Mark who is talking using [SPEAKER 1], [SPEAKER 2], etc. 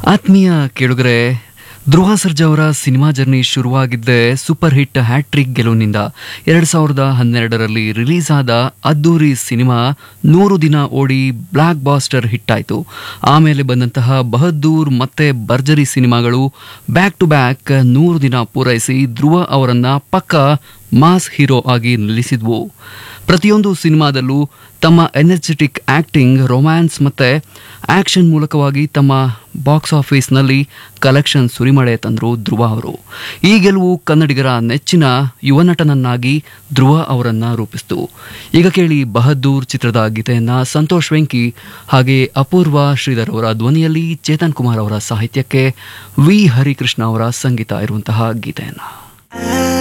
[SPEAKER 1] ಆತ್ಮೀಯ ಕೇಳುಗರೆ ಧ್ರುವ ಸರ್ಜಾ ಅವರ ಸಿನಿಮಾ ಜರ್ನಿ ಶುರುವಾಗಿದ್ದೆ ಸೂಪರ್ ಹಿಟ್ ಹ್ಯಾಟ್ರಿಕ್ ಗೆಲುವಿನಿಂದ ಎರಡು ಸಾವಿರದ ಹನ್ನೆರಡರಲ್ಲಿ ರಿಲೀಸ್ ಆದ ಅದ್ದೂರಿ ಸಿನಿಮಾ ನೂರು ದಿನ ಓಡಿ ಬ್ಲಾಕ್ ಬಾಸ್ಟರ್ ಹಿಟ್ ಆಯಿತು ಆಮೇಲೆ ಬಂದಂತಹ ಬಹದ್ದೂರ್ ಮತ್ತೆ ಭರ್ಜರಿ ಸಿನಿಮಾಗಳು ಬ್ಯಾಕ್ ಟು ಬ್ಯಾಕ್ ನೂರು ದಿನ ಪೂರೈಸಿ ಧ್ರುವ ಅವರನ್ನ ಪಕ್ಕ ಮಾಸ್ ಹೀರೋ ಆಗಿ ನಿಲ್ಲಿಸಿದ್ವು ಪ್ರತಿಯೊಂದು ಸಿನಿಮಾದಲ್ಲೂ ತಮ್ಮ ಎನರ್ಜೆಟಿಕ್ ಆಕ್ಟಿಂಗ್ ರೊಮ್ಯಾನ್ಸ್ ಮತ್ತೆ ಆಕ್ಷನ್ ಮೂಲಕವಾಗಿ ತಮ್ಮ ಬಾಕ್ಸ್ ಆಫೀಸ್ನಲ್ಲಿ ಕಲೆಕ್ಷನ್ ಸುರಿಮಳೆ ತಂದರು ಧ್ರುವ ಅವರು ಈ ಗೆಲುವು ಕನ್ನಡಿಗರ ನೆಚ್ಚಿನ ಯುವ ನಟನನ್ನಾಗಿ ಧ್ರುವ ಅವರನ್ನ ರೂಪಿಸಿತು ಈಗ ಕೇಳಿ ಬಹದ್ದೂರ್ ಚಿತ್ರದ ಗೀತೆಯನ್ನ ಸಂತೋಷ್ ವೆಂಕಿ ಹಾಗೆ ಅಪೂರ್ವ ಶ್ರೀಧರ್ ಅವರ ಧ್ವನಿಯಲ್ಲಿ ಚೇತನ್ ಕುಮಾರ್ ಅವರ ಸಾಹಿತ್ಯಕ್ಕೆ ವಿ ಹರಿಕೃಷ್ಣ ಅವರ ಸಂಗೀತ ಇರುವಂತಹ ಗೀತೆಯನ್ನ